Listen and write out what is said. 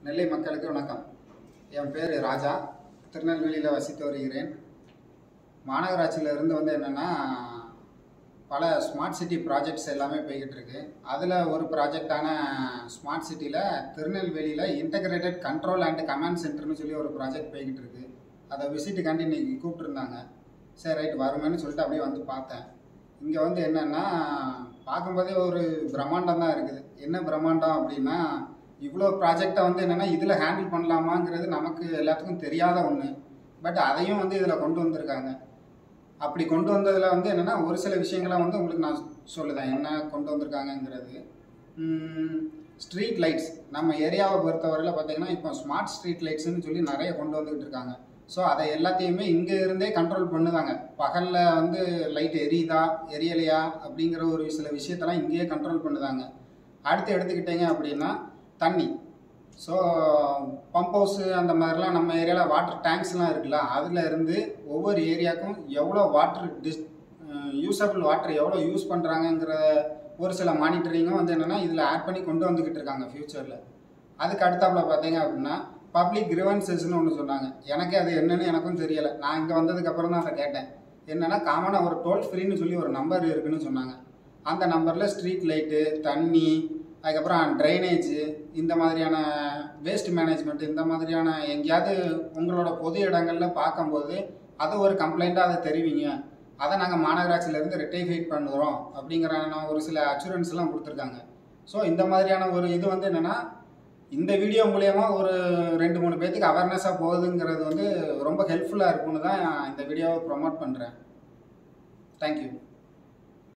நெல்லை மக்களுக்கு வணக்கம் என் பேர் ராஜா திருநெல்வேலியில் வசித்து வருகிறேன் மாநகராட்சியில் இருந்து வந்து என்னென்னா பல ஸ்மார்ட் சிட்டி ப்ராஜெக்ட்ஸ் எல்லாமே போய்கிட்டு இருக்கு அதில் ஒரு ப்ராஜெக்டான ஸ்மார்ட் சிட்டியில் திருநெல்வேலியில் இன்டகிரேட்டட் கண்ட்ரோல் அண்ட் கமாண்ட் சென்டர்னு சொல்லி ஒரு ப்ராஜெக்ட் போய்கிட்டு இருக்கு அதை விசிட்டுக்காண்டி இன்னைக்கு கூப்பிட்டுருந்தாங்க சரி ரைட் வருமேன்னு சொல்லிட்டு அப்படியே வந்து பார்த்தேன் இங்கே வந்து என்னென்னா பார்க்கும்போதே ஒரு பிரம்மாண்டம் தான் இருக்குது என்ன பிரம்மாண்டம் அப்படின்னா இவ்வளோ ப்ராஜெக்டை வந்து என்னென்னா இதில் ஹேண்டில் பண்ணலாமாங்கிறது நமக்கு எல்லாத்துக்கும் தெரியாத ஒன்று பட் அதையும் வந்து இதில் கொண்டு வந்திருக்காங்க அப்படி கொண்டு வந்ததில் வந்து என்னென்னா ஒரு சில விஷயங்களை வந்து உங்களுக்கு நான் சொல்லுதேன் என்ன கொண்டு வந்திருக்காங்கங்கிறது ஸ்ட்ரீட் லைட்ஸ் நம்ம ஏரியாவை பொறுத்தவரையில் பார்த்தீங்கன்னா இப்போ ஸ்மார்ட் ஸ்ட்ரீட் லைட்ஸ்னு சொல்லி நிறைய கொண்டு வந்துக்கிட்டு இருக்காங்க ஸோ அதை எல்லாத்தையுமே இங்கே இருந்தே கண்ட்ரோல் பண்ணுதாங்க பகலில் வந்து லைட் எரியுதா எரியலையா அப்படிங்கிற ஒரு சில விஷயத்தெல்லாம் இங்கேயே கண்ட்ரோல் பண்ணுதாங்க அடுத்து எடுத்துக்கிட்டீங்க அப்படின்னா தண்ணி ஸோ பம்ப் ஹவுஸு அந்த மாதிரிலாம் நம்ம ஏரியாவில் வாட்டர் டேங்க்ஸ்லாம் இருக்குல்ல அதில் இருந்து ஒவ்வொரு ஏரியாவுக்கும் எவ்வளோ வாட்டர் டிஸ் யூஸபிள் வாட்டர் எவ்வளோ யூஸ் பண்ணுறாங்கங்கிற ஒரு சில மானிட்டரிங்கும் வந்து என்னென்னா இதில் ஆட் பண்ணி கொண்டு வந்துக்கிட்டு இருக்காங்க ஃப்யூச்சரில் அதுக்கு அடுத்தாப்புல பார்த்தீங்க அப்படின்னா பப்ளிக் கிரிவன்சஸ்னு ஒன்று சொன்னாங்க எனக்கு அது என்னன்னு எனக்கும் தெரியலை நான் இங்கே வந்ததுக்கப்புறம் தான் அதை கேட்டேன் என்னென்னா காமனாக ஒரு டோல் ஃப்ரீன்னு சொல்லி ஒரு நம்பர் இருக்குன்னு சொன்னாங்க அந்த நம்பரில் ஸ்ட்ரீட் லைட்டு தண்ணி அதுக்கப்புறம் ட்ரைனேஜு இந்த மாதிரியான வேஸ்ட் மேனேஜ்மெண்ட் இந்த மாதிரியான எங்கேயாவது உங்களோட பொது இடங்களில் பார்க்கும்போது அது ஒரு கம்ப்ளைண்ட்டாக அதை தெரிவிங்க அதை நாங்கள் மாநகராட்சியிலேருந்து ரெட்டிஃபைட் பண்ணுறோம் அப்படிங்கிற ஒரு சில அச்சூரன்ஸ் எல்லாம் கொடுத்துருக்காங்க ஸோ இந்த மாதிரியான ஒரு இது வந்து என்னென்னா இந்த வீடியோ மூலயமா ஒரு ரெண்டு மூணு பேர்த்துக்கு அவேர்னஸாக போகுதுங்கிறது வந்து ரொம்ப ஹெல்ப்ஃபுல்லாக இருக்கும்னு தான் இந்த வீடியோவை ப்ரொமோட் பண்ணுறேன் தேங்க்யூ